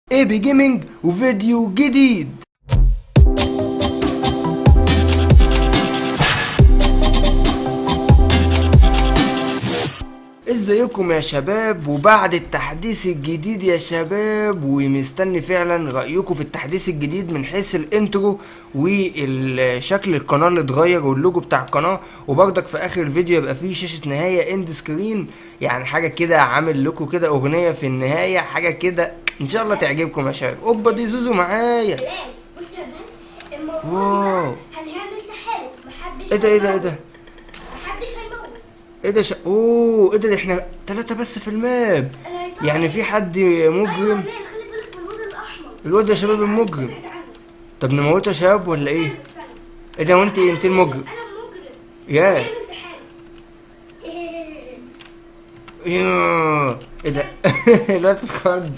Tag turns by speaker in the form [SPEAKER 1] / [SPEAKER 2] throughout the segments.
[SPEAKER 1] اي بي جيمنج وفيديو جديد ازيكم يا شباب وبعد التحديث الجديد يا شباب ومستني فعلا رأيكم في التحديث الجديد من حيث الانترو والشكل القناة اللي اتغير واللوجو بتاع القناة وبرضك في اخر الفيديو يبقى فيه شاشة نهاية اند سكرين يعني حاجة كده عامل لكم كده اغنية في النهاية حاجة كده ان شاء الله تعجبكم يا شباب اوبا دي زوزو معايا
[SPEAKER 2] بلال بص يا بلال المرة
[SPEAKER 1] واو.
[SPEAKER 2] دي بقى هنعمل تحالف محدش
[SPEAKER 1] ايه ده ايه ده ايه ده
[SPEAKER 2] هيموت. محدش هيموت
[SPEAKER 1] ايه ده ش... اوه ايه ده احنا ثلاثة بس في الماب
[SPEAKER 2] أنا هيطلع-
[SPEAKER 1] يعني في حد
[SPEAKER 2] أيوة
[SPEAKER 1] مجرم
[SPEAKER 2] بلال، خلي بالك من الواد الأحمر
[SPEAKER 1] الواد ده شباب المجرم
[SPEAKER 2] ابعد عنه.
[SPEAKER 1] طب نموته يا شباب ولا ايه
[SPEAKER 2] استنى.
[SPEAKER 1] ايه ده وانت انت المجرم
[SPEAKER 2] أنا المجرم
[SPEAKER 1] يا
[SPEAKER 2] هنعمل تحالف إيه.
[SPEAKER 1] ياه. ايه ده الواد اتخض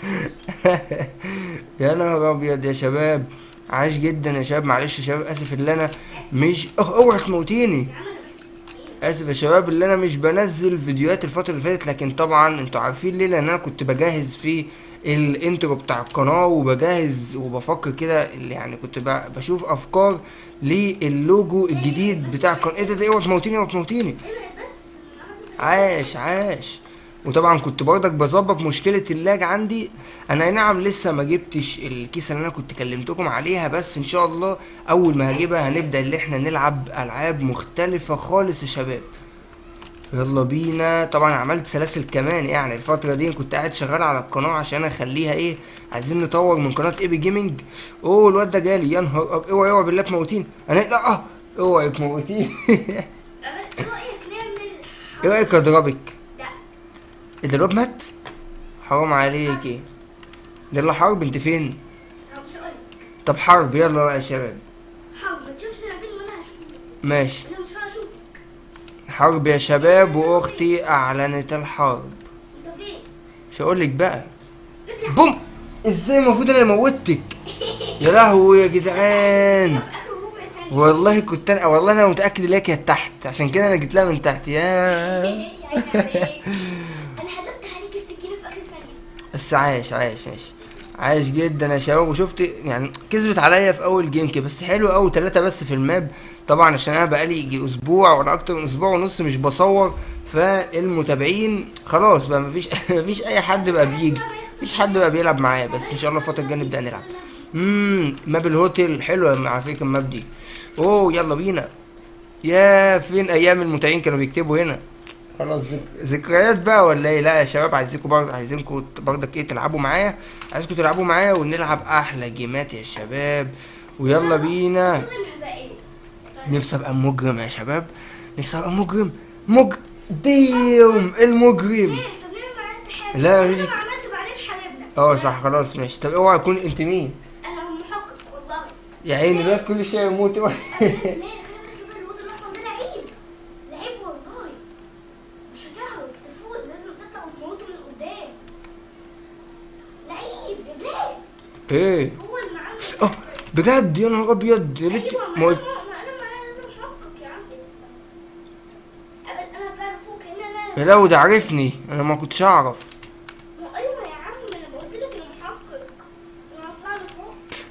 [SPEAKER 1] يا نهار ابيض يا شباب عاش جدا يا شباب معلش يا شباب اسف اللي انا مش اه اوعى تموتيني
[SPEAKER 2] يا عم أنا بحب السكين.
[SPEAKER 1] اسف يا شباب اللي انا مش بنزل فيديوهات الفتره اللي فاتت لكن طبعا انتوا عارفين ليه لان انا كنت بجهز في الانترو بتاع القناه وبجهز وبفكر كده اللي يعني كنت ب- بشوف افكار للوجو الجديد بتاع القناه ايه ده ده اوعى تموتيني اوعى تموتيني
[SPEAKER 2] إيه ده بس عشان أنا كنت-
[SPEAKER 1] عاش عاش وطبعا كنت برضك بظبط مشكله اللاج عندي انا أي نعم لسه ما جبتش الكيسه اللي انا كنت كلمتكم عليها بس ان شاء الله اول ما هجيبها هنبدا اللي احنا نلعب العاب مختلفه خالص يا شباب يلا بينا طبعا عملت سلاسل كمان يعني الفتره دي كنت قاعد شغال على القناه عشان اخليها ايه عايزين نطور من قناه اي بي جيمنج اوه الواد ده جالي يا نهار أب- اوعى اوعى بالله تموتين انا لا اه اوعى تموتين
[SPEAKER 2] إيه رأيك نعمل
[SPEAKER 1] ايه رايك اضربك
[SPEAKER 2] لا
[SPEAKER 1] ايه ده الواد مات حرام عليك ايه ده اللي حرب انت فين
[SPEAKER 2] أنا مش هقولك
[SPEAKER 1] طب حرب يلا بقى يا شباب
[SPEAKER 2] حاول ما تشوفش أنا فين وأنا هشوفك
[SPEAKER 1] ماشي
[SPEAKER 2] أنا مش هشوفك
[SPEAKER 1] حرب يا شباب واختي اعلنت الحرب
[SPEAKER 2] أنت فين؟
[SPEAKER 1] مش هقولك بقى بوم ازاي المفروض انا موتك يا لهوي يا جدعان
[SPEAKER 2] في آخر ربع ثانية
[SPEAKER 1] والله كنت انا والله انا متاكد ان هي كانت تحت عشان كده انا جيت لها من تحت يا
[SPEAKER 2] يا عيني عليك. انا حدفت عليك السكينه في اخر ثانيه
[SPEAKER 1] بس عاش عاش ماشي عاش جدا يا شباب وشفت يعني كسبت عليا في اول جيم كده بس حلو قوي ثلاثة بس في الماب طبعا عشان انا بقالي يجي اسبوع ولا اكتر من اسبوع ونص مش بصور فالمتابعين خلاص بقى مفيش مفيش اي حد بقى بيجي مفيش حد بقى بيلعب معايا بس ان شاء الله الفتره الجايه نبدا نلعب امم ماب الهوتيل حلوه على فكره الماب دي اوه يلا بينا يا فين ايام المتابعين كانوا بيكتبوا هنا خلاص ذك... ذكريات بقى ولا ايه لا يا شباب عايزينكم برضه عايزينكم برضك ايه تلعبوا معايا عايزكم تلعبوا معايا ونلعب احلى جيمات يا شباب ويلا بينا
[SPEAKER 2] انا هبقى ايه
[SPEAKER 1] نفسي ابقى مجرم يا شباب نفسي ابقى مجرم مج ديم المجرم
[SPEAKER 2] ليه طب نعمل معانا تحالف
[SPEAKER 1] لا،
[SPEAKER 2] انا
[SPEAKER 1] مفيش-
[SPEAKER 2] ما عملت بعدين حاربنا
[SPEAKER 1] اه صح خلاص ماشي طب اوعى يكون انت مين
[SPEAKER 2] انا محقق والله
[SPEAKER 1] يا عيني الواد كل شويه يموت
[SPEAKER 2] ليه خلي بالك يا بقى الواد الاحمر ده لعيب لعيب والله مش هتعرف تفوز لازم تطلع وتموته من قدام لعيب يا بلاد
[SPEAKER 1] ايه
[SPEAKER 2] هو اللي معاه
[SPEAKER 1] اه بجد يا نهار ابيض يا بنت
[SPEAKER 2] ايوه
[SPEAKER 1] ما
[SPEAKER 2] ما
[SPEAKER 1] قلت
[SPEAKER 2] انا ما انا معايا انا محقق يا عم أبد انا طلعت فوق كان انا
[SPEAKER 1] يا لو ده عرفني انا ما كنتش اعرف
[SPEAKER 2] ما ايوه يا عم ما انا قلت لك انا محقق انا هطلع لفوق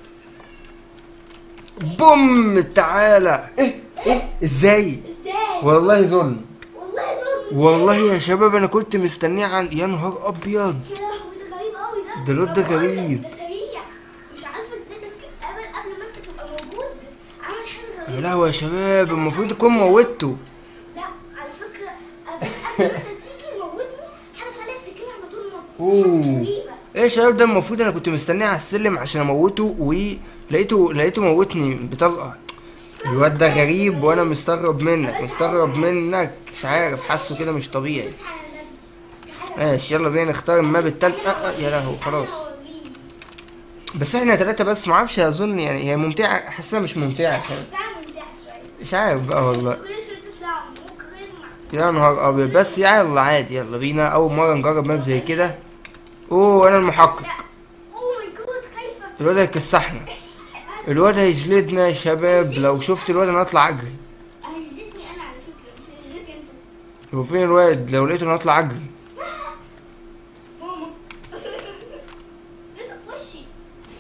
[SPEAKER 1] بوم تعالى ايه ايه ازاي
[SPEAKER 2] ازاي
[SPEAKER 1] والله ظلم
[SPEAKER 2] والله ظلم
[SPEAKER 1] والله يا شباب انا كنت مستنيه عن يا نهار ابيض
[SPEAKER 2] يا لهوي ده غريب قوي ده
[SPEAKER 1] ده الواد ده
[SPEAKER 2] بقول لك
[SPEAKER 1] غريب.
[SPEAKER 2] ده سريع مش عارفه ازاي ده ك- قبل قبل ما انت تبقى موجود عمل حاجه
[SPEAKER 1] يا
[SPEAKER 2] غريبه
[SPEAKER 1] لهوي يا شباب المفروض يكون موتته
[SPEAKER 2] لا على فكره قبل قبل ما انت تيجي موتني حدف عليا السكينه على طول موت
[SPEAKER 1] اوه
[SPEAKER 2] غريبه
[SPEAKER 1] ايه يا شباب ده المفروض انا كنت مستنيه على السلم عشان اموته ولقيته لقيته موتني بطلقه الواد ده غريب وانا مستغرب منك مستغرب منك مش عارف حاسه كده مش طبيعي
[SPEAKER 2] بص على ده تعالى
[SPEAKER 1] ماشي يلا بينا نختار الماب التالت آه آه يا لهوي خلاص
[SPEAKER 2] أنا هوريك.
[SPEAKER 1] بس احنا ثلاثة بس معرفش اظن يعني هي ممتعة حاسها مش ممتعة
[SPEAKER 2] بس انا ممتعه شويه
[SPEAKER 1] مش عارف بقى والله
[SPEAKER 2] كل شويه تطلع ممكن
[SPEAKER 1] يا نهار ابيض بس يلا عادي يلا بينا اول مرة نجرب ماب زي كده اوه انا المحقق
[SPEAKER 2] اوه ماي جاد خايفه
[SPEAKER 1] الواد هيكسحنا الواد هيجلدنا يا شباب لو شفت الواد انا هطلع اجري
[SPEAKER 2] هيزيدني انا على فكره مش هيزيدك انت
[SPEAKER 1] هو فين الواد لو لقيته انا هطلع اجري
[SPEAKER 2] ماما ايه ده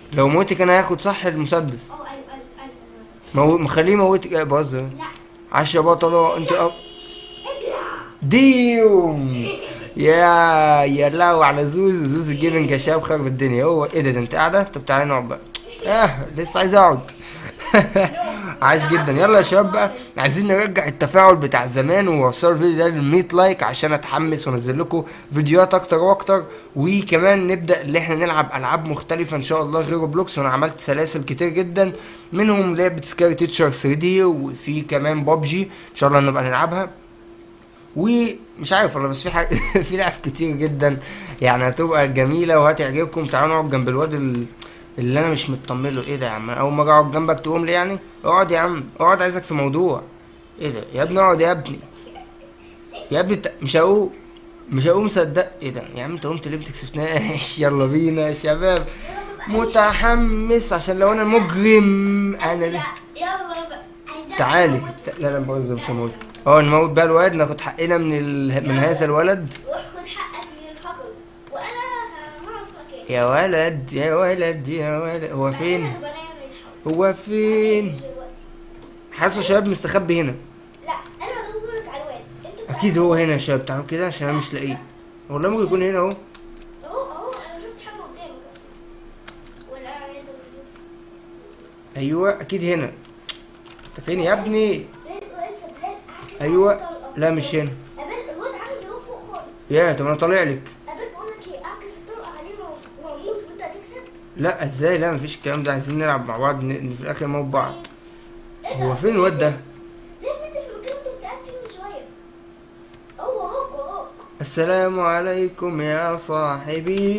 [SPEAKER 1] لو موتك انا هاخد صح المسدس
[SPEAKER 2] اه ايوه ايوه ايوه
[SPEAKER 1] مو... مخليه يموتك ايه بهزر
[SPEAKER 2] لا
[SPEAKER 1] عاش يا بطلة انت أب...
[SPEAKER 2] ابلع
[SPEAKER 1] ديوم يا يا لهوي على زوز زوز الجيمنج يا شباب خرب الدنيا هو ايه ده ده انت قاعده طب تعالى نقعد بقى اه لسه عايز اقعد عايش جدا يلا يا شباب بقى عايزين نرجع التفاعل بتاع زمان ووصل الفيديو ده ل 100 لايك عشان اتحمس وانزل لكم فيديوهات اكتر واكتر وكمان نبدا ان احنا نلعب العاب مختلفه ان شاء الله غير روبلوكس وانا عملت سلاسل كتير جدا منهم لعبه سكاري تيتشر 3 دي وفي كمان بابجي ان شاء الله نبقى نلعبها ومش عارف والله بس في حاجة في لعب كتير جدا يعني هتبقى جميلة وهتعجبكم تعالوا نقعد جنب الواد ال- اللي انا مش مطمن له ايه ده يا عم أنا اول ما اجي اقعد جنبك تقوم لي يعني اقعد يا عم اقعد عايزك في موضوع ايه ده يا ابني اقعد يا ابني يا ابني انت- مش هقوم مش هقوم صدق ايه ده يا عم انت قمت ليه بتكسفناش يلا بينا يا شباب متحمس عشان لو انا مجرم انا ليه
[SPEAKER 2] يلا بقى عايزاك
[SPEAKER 1] تعالي
[SPEAKER 2] تموت.
[SPEAKER 1] ت- لا لا بهزر مش هموت اه نموت بقى الواد ناخد حقنا من ال... من هذا الولد
[SPEAKER 2] روح خد حقك من الحجر وانا هعرف مكانك
[SPEAKER 1] يا ولد يا ولد يا ولد هو فين
[SPEAKER 2] أنا بنام الحجر.
[SPEAKER 1] هو فين
[SPEAKER 2] دلوقتي.
[SPEAKER 1] حاسه شباب مستخبي هنا
[SPEAKER 2] لا انا هدورك على الواد انت بقى-
[SPEAKER 1] اكيد هو هنا يا شباب تعالوا كده عشان انا مش لاقيه والله ممكن يكون هنا اهو
[SPEAKER 2] اهو اهو انا شفت حاجه قدامك ولا انا عايزه أقول لك؟
[SPEAKER 1] ايوه اكيد هنا انت فين يا ابني
[SPEAKER 2] ليه- ليه- ليه- أعكس
[SPEAKER 1] ايوه
[SPEAKER 2] على الطلقة.
[SPEAKER 1] لا مش هنا
[SPEAKER 2] أبد الواد عندي هو فوق خالص
[SPEAKER 1] يا طب انا طالع لك
[SPEAKER 2] أبد بقول لك ايه اعكس الطلقه عليه و- واموت وانت هتكسب
[SPEAKER 1] لا ازاي لا مفيش الكلام ده عايزين نلعب مع بعض ن... ن- في الاخر نموت بعض
[SPEAKER 2] ايه ده؟
[SPEAKER 1] هو فين الواد ده
[SPEAKER 2] ليه نزل في المكان اللي انت قاعد فيه من شويه هو هو هو
[SPEAKER 1] السلام عليكم يا صاحبي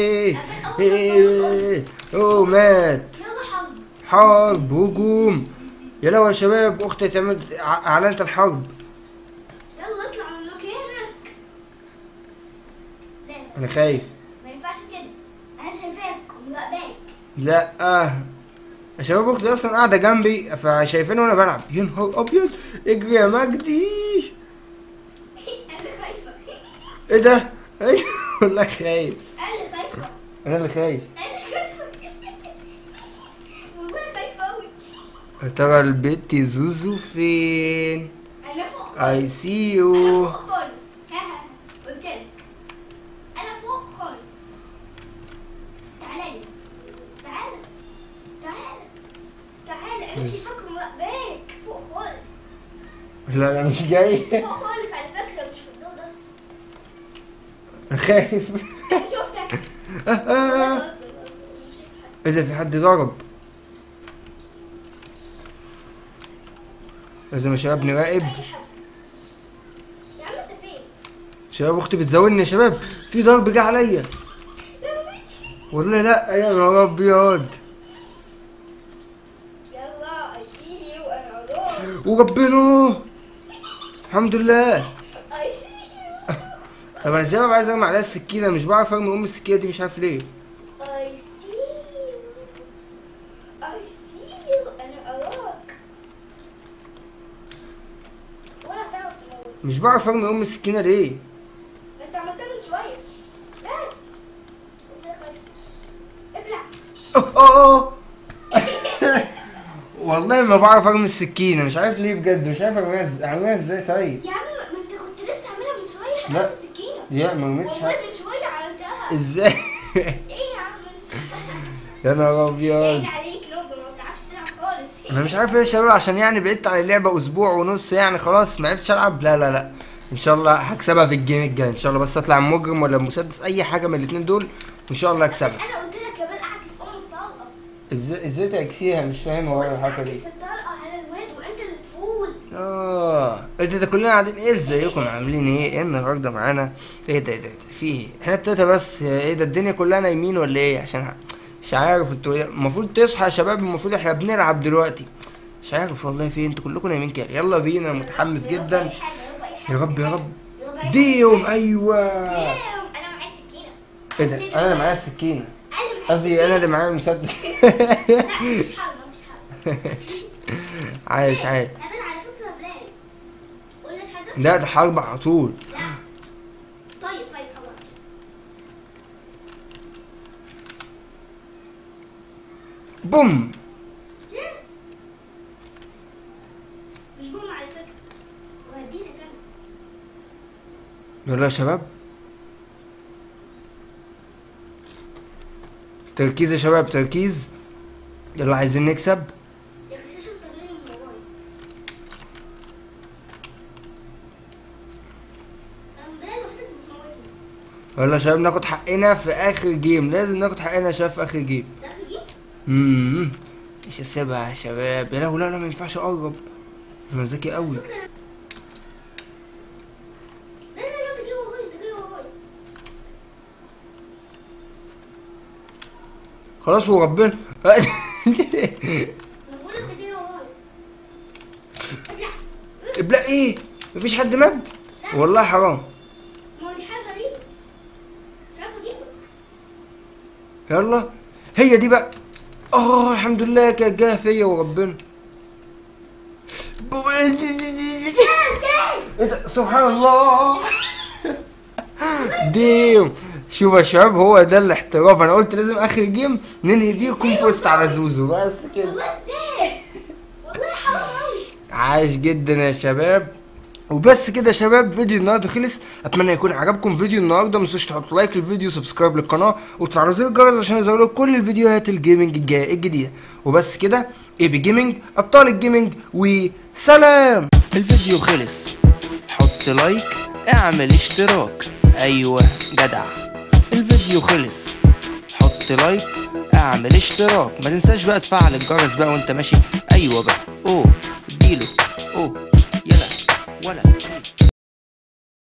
[SPEAKER 1] إيه، اوه مات
[SPEAKER 2] يلا حرب
[SPEAKER 1] حرب هجوم يا لو يا شباب اختي تعمل ع- اعلنت الحرب
[SPEAKER 2] يلا اطلع من مكانك لا
[SPEAKER 1] انا خايف
[SPEAKER 2] ما ينفعش كده انا شايفاك ومراقباك
[SPEAKER 1] لا آه. يا شباب اختي اصلا قاعده جنبي فشايفاني وانا بلعب يا نهار ابيض اجري يا مجدي
[SPEAKER 2] انا خايفه
[SPEAKER 1] ايه ده ايه والله خايف
[SPEAKER 2] انا خايفه
[SPEAKER 1] انا اللي خايف
[SPEAKER 2] انا خايفه والله خايفه قوي
[SPEAKER 1] يا ترى البت زوزو فين
[SPEAKER 2] انا فوق
[SPEAKER 1] اي سي
[SPEAKER 2] انا
[SPEAKER 1] يو
[SPEAKER 2] فوق خالص ها ها قلت لك انا فوق خالص تعالى لي تعالى تعالى تعالى انا
[SPEAKER 1] بس.
[SPEAKER 2] شايفاك ومراقباك فوق خالص
[SPEAKER 1] لا انا مش جاي
[SPEAKER 2] فوق خالص على فكره مش في الضوء ده
[SPEAKER 1] انا خايف
[SPEAKER 2] انا شفتك
[SPEAKER 1] آه، آه.
[SPEAKER 2] خلاص، خلاص، مش شايف حد.
[SPEAKER 1] ايه ده في حد ضرب لازم يا شباب نراقب
[SPEAKER 2] أي حد. يا عم انت فين؟
[SPEAKER 1] شباب اختي بتزودني يا شباب في ضرب جه عليا
[SPEAKER 2] لا ماشي
[SPEAKER 1] والله لا يا نهار ابيض
[SPEAKER 2] يلا اي سي يو انا اروح
[SPEAKER 1] وربنا الحمد لله
[SPEAKER 2] اي سي يو
[SPEAKER 1] طب انا الشباب عايز ارمي عليها السكينه مش بعرف ارمي ام السكينه دي مش عارف ليه
[SPEAKER 2] اي سي يو اي سي يو انا اراك ولا هتعرف تموت
[SPEAKER 1] مش بعرف ارمي ام السكينه ليه
[SPEAKER 2] انت عملتها من شويه لا والله خايف ابلع
[SPEAKER 1] أوه، أوه، أوه. والله ما بعرف ارمي السكينه مش عارف ليه بجد مش عارف ارميها ازاي ارميها ازاي طيب
[SPEAKER 2] يا عم ما انت كنت لسه عاملها من شويه
[SPEAKER 1] لا.
[SPEAKER 2] حتى السكينه
[SPEAKER 1] يا ما رميتش
[SPEAKER 2] والله
[SPEAKER 1] حاجه
[SPEAKER 2] من شويه عملتها
[SPEAKER 1] ازاي
[SPEAKER 2] ايه يا عم انت
[SPEAKER 1] يا نهار ابيض
[SPEAKER 2] باين عليك نوب ما بتعرفش تلعب خالص
[SPEAKER 1] انا مش عارف ايه يا شباب عشان يعني بعدت عن اللعبه اسبوع ونص يعني خلاص ما عرفتش العب لا لا لا ان شاء الله هكسبها في الجيم الجاي ان شاء الله بس اطلع مجرم ولا مسدس اي حاجه من الاثنين دول وان شاء الله اكسبها
[SPEAKER 2] انا قلت لك كمان اعكس ام الطلقه
[SPEAKER 1] ازاي ازاي تعكسيها مش فاهم هو الحركه دي
[SPEAKER 2] اعكس الطلقه على الواد وانت اللي تفوز
[SPEAKER 1] اه ايه ده, ده كلنا قاعدين ايه ازيكم عاملين ايه ايه النهارده معانا ايه ده ايه ده, ده في ايه احنا التلاته بس ايه ده الدنيا كلها نايمين ولا ايه عشان ه- مش عارف انتوا ايه المفروض تصحى يا شباب المفروض احنا بنلعب دلوقتي مش عارف والله في انتوا كلكم نايمين كده يلا بينا متحمس
[SPEAKER 2] يا رب
[SPEAKER 1] جدا
[SPEAKER 2] أي حاجة، يا رب
[SPEAKER 1] يا رب
[SPEAKER 2] أي حاجة.
[SPEAKER 1] يا رب
[SPEAKER 2] يا رب أي حاجة.
[SPEAKER 1] ديوم ايوه
[SPEAKER 2] ديوم انا معايا السكينه
[SPEAKER 1] ايه ده انا اللي معايا السكينه
[SPEAKER 2] انا معايا
[SPEAKER 1] قصدي انا اللي معايا المسدس
[SPEAKER 2] لا مش حرب مش حرب
[SPEAKER 1] عايش عايش
[SPEAKER 2] انا على فكره بلاد اقول لك حاجه
[SPEAKER 1] لا ده حرب على طول
[SPEAKER 2] لا طيب طيب حاضر
[SPEAKER 1] بوم
[SPEAKER 2] مش بوم على فكرة وهديلك انا
[SPEAKER 1] يلا يا شباب تركيز يا شباب تركيز يلا عايزين نكسب
[SPEAKER 2] يا اخي شاشة تغيير الموبايل انا مضايق وحدك بتموتني
[SPEAKER 1] يلا يا شباب ناخد حقنا في اخر جيم لازم ناخد حقنا يا شباب في اخر جيم
[SPEAKER 2] ده اخي جيب
[SPEAKER 1] امم مش هسيبها يا شباب يا لهوي لا لا ما ينفعش اقرب انا ذكي قوي
[SPEAKER 2] لا لا لا انت جاي ورايا انت جاي ورايا
[SPEAKER 1] خلاص وربنا
[SPEAKER 2] انا بقول انت جاي ورايا ابلع
[SPEAKER 1] ابلا ايه مفيش حد مد والله حرام
[SPEAKER 2] ما هو دي حاجة غريبة مش عارفة اجيبك
[SPEAKER 1] يلا هي دي بقى اه الحمد لله كانت جايه فيا وربنا بو- ايه ده سبحان الله ديم شوف يا شباب هو ده الاحتراف انا قلت لازم اخر جيم ننهي دي يكون فزت على زوزو بس كده
[SPEAKER 2] والله ازاي والله حرام قوي
[SPEAKER 1] عاش جدا يا شباب وبس كده يا شباب فيديو النهارده خلص اتمنى يكون عجبكم فيديو النهارده ما تنسوش تحطوا لايك للفيديو سبسكرايب للقناه وتفعلوا زر الجرس عشان يظهر لكم كل الفيديوهات الجيمنج الجايه الجديده وبس كده اي بي جيمنج ابطال الجيمنج وسلام الفيديو خلص حط لايك اعمل اشتراك ايوه جدع الفيديو خلص حط لايك اعمل اشتراك ما تنساش بقى تفعل الجرس بقى وانت ماشي ايوه بقى اوه اديله اوه يلا ولا